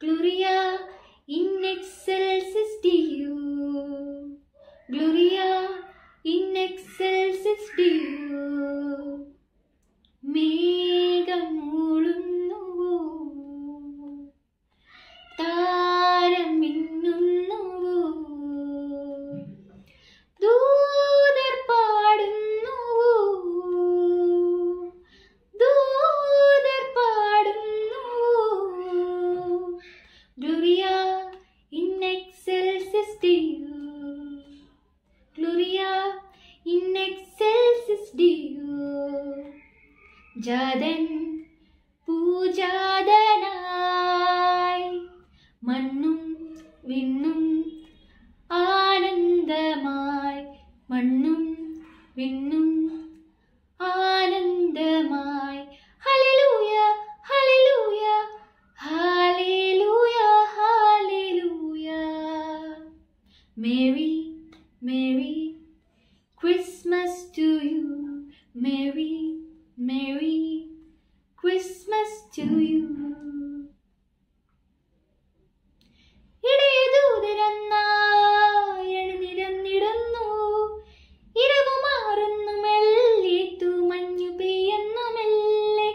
Gloria in excelsis Deo. Gloria in excelsis Deo. മേഘം മൂളുന്നുവോ താരം മിന്നുന്നുവോ ദൂതർ പാടുന്നുവോ ദൂതർ പാടുന്നുവോ ഗ്ലോറിയ ഇൻ എക്സെൽസിസ് ഡിയോ ഗ്ലോറിയ ഇൻ എക്സെൽസിസ് ഡിയോ ജാതൻ പൂജാതനായി മണ്ണും വിണ്ണും ആനന്ദമായി മണ്ണും വിണ്ണും ആനന്ദമായി ഹല്ലേലൂയ ഹല്ലേലൂയ ഹല്ലേലൂയ ഹല്ലേലൂയ merry merry Christmas to you merry merry Christmas to you ഇടയദൂതരന്നായി നിരന്നിടുന്നു ഇരവു മാറുന്നു മെല്ലേത്തു മഞ്ഞു പെയ്യുന്നു മെല്ലെ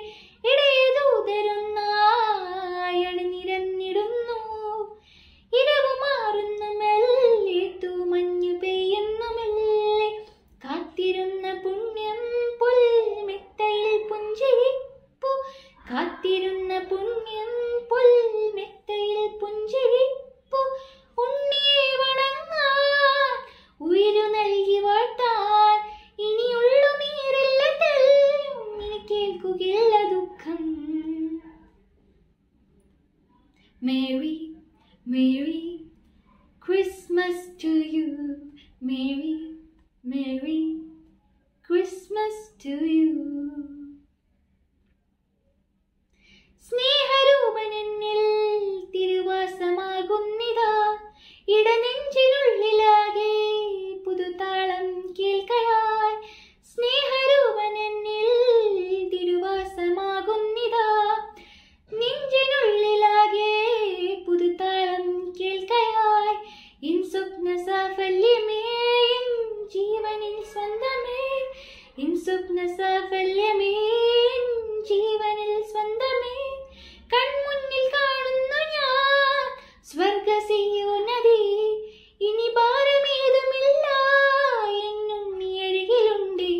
ഇടയദൂതരന്നായി നിരന്നിടുന്നു ഇരവു മാറുന്നു മെല്ലേത്തു മഞ്ഞു പെയ്യുന്നു മെല്ലെ കാത്തിരുന്ന പുണ്യം പുൽമെത്തയിൽ പുഞ്ചിരിപ്പു കാത്തിരുന്ന പുണ്യം പുൽമെത്തയിൽ പുഞ്ചിരിപ്പു ഉണ്ണിയെ വണങ്ങാൻ ഉയിരു നൽകി വാഴ്ത്താൻ ഇനിയുള്ളു നീരില്ല തെല്ലും ഇനി കേൾക്കുകയില്ല ദുഃഖം merry merry Christmas to you merry merry Christmas to you സ്നേഹരൂപനെന്നിൽ തിരുവാസമാകുന്നിതാ ഇടനെഞ്ചിനുള്ളിലാകെ പുതുതാളം കേൾക്കയായി സ്നേഹരൂപനെന്നിൽ തിരുവാസമാകുന്നിതാ നെഞ്ചിനുള്ളിലാകെ പുതുതാളം കേൾക്കയായി ഇൻ സ്വപ്ന സാഫല്യമേ ഇൻ ജീവനിൽ സ്വന്തമേ ഇൻ സ്വപ്ന സാഫല്യമേ ഇൻ ജീവനിൽ സ്വന്തമേ കൺമുന്നിൽ കാണുന്നു ഞാൻ സ്വർഗസിയോനദി ഇനി ഭാരമേതുമില്ല എന്നുണ്ണി അരികിലുണ്ടേ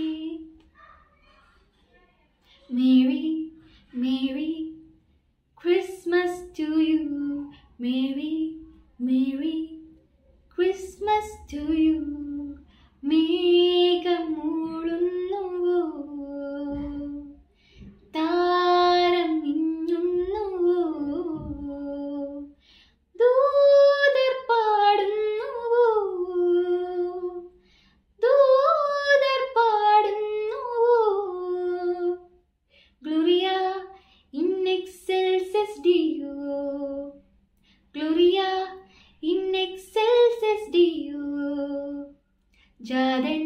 merry merry Christmas to you merry merry Christmas to you മേഘം മൂളുന്നുവോ താരം മിന്നുന്നുവോ ദൂതർ പാടുന്നുവോ ദൂതർ പാടുന്നുവോ ഗ്ലോറിയ ഇൻ എക്സെൽസസ് ഡിയോ ഗ്ലോറിയ ഇൻ എക്സെൽസസ് ഡിയോ ജാതൻ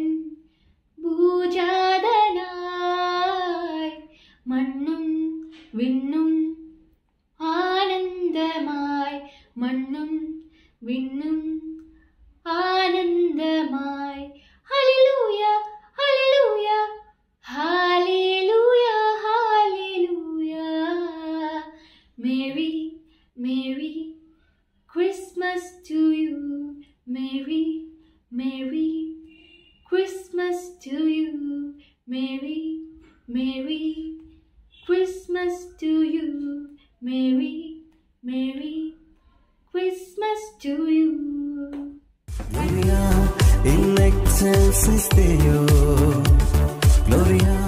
ഭൂജാതനായി മണ്ണും വിണ്ണും ആനന്ദമായി മണ്ണും വിണ്ണും ആനന്ദമായി ഹല്ലേലൂയ ഹല്ലേലൂയ ഹല്ലേലൂയ ഹല്ലേലൂയ merry merry Christmas to you merry merry Christmas to you merry merry Christmas to you merry merry Christmas to you Gloria in excelsis Deo. Gloria